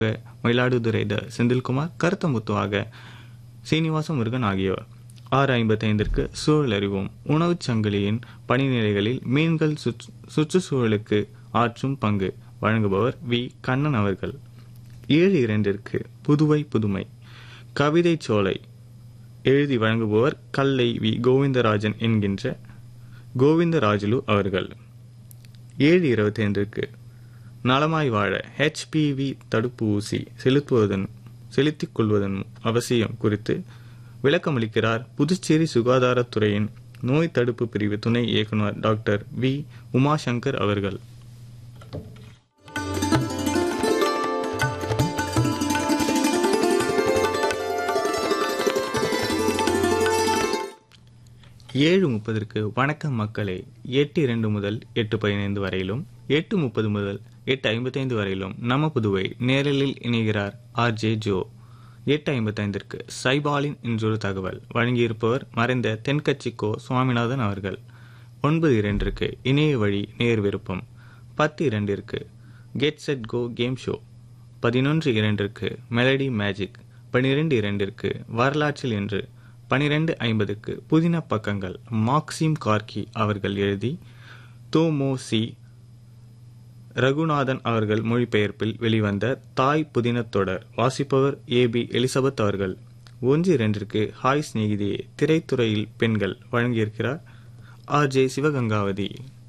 மயிலாடுதுறை த செந்தில்குமார் கருத்தமுத்துவாக சீனிவாச முருகன் ஆகியோர் ஆறு ஐம்பத்தைந்திற்கு சூழல் அறிவோம் உணவுச் சங்கிலியின் படிநிலைகளில் மீன்கள் சுற்று- சுற்றுச்சூழலுக்கு ஆற்றும் பங்கு வழங்குபவர் வி கண்ணன் அவர்கள் ஏழு இரண்டிற்கு புதுவை புதுமை கவிதை சோலை எழுதி வழங்குபவர் கல்லை வி கோவிந்தராஜன் என்கின்ற கோவிந்தராஜுலு அவர்கள் ஏழு இருபத்தைந்திற்கு நலமாய் வாழ ஹெச்பிவி தடுப்பு ஊசி செலுத்துவதன் செலுத்திக் கொள்வதன் அவசியம் குறித்து விளக்கமளிக்கிறார் புதுச்சேரி சுகாதாரத்துறையின் நோய் தடுப்பு பிரிவு துணை இயக்குனர் டாக்டர் வி உமாசங்கர் அவர்கள் ஏழு முப்பதற்கு வணக்கம் மக்களே எட்டு இரண்டு முதல் எட்டு பதினைந்து வரையிலும் எட்டு முப்பது முதல் எட்டு ஐம்பத்தைந்து வரையிலும் நம்ம புதுவை நேரலில் இணைகிறார் ஆர் ஜே ஜோ எட்டு ஐம்பத்தைந்திற்கு சைபாலின் என்றொரு தகவல் வழங்கியிருப்பவர் மறைந்த தென்கட்சி கோ சுவாமிநாதன் அவர்கள் ஒன்பது இரண்டிற்கு இணைய வழி நேர் விருப்பம் பத்து இரண்டிற்கு get set go game show பதினொன்று இரண்டிற்கு மெலடி மேஜிக் பனிரெண்டு இரண்டிற்கு வரலாற்றில் என்று பனிரெண்டு ஐம்பதுக்கு புதின பக்கங்கள் மார்க்சிம் கார்கி அவர்கள் எழுதி தோமோ சி ரகுநாதன் அவர்கள் மொழிபெயர்ப்பில் வெளிவந்த தாய் புதினத் தொடர் வாசிப்பவர் ஏ பி எலிசபெத் அவர்கள் ஒன்று இரண்டிற்கு ஹாய் சிநேகிதியே திரைத்துறையில் பெண்கள் வழங்கியிருக்கிறார் ஆர் ஜே சிவகங்காவதி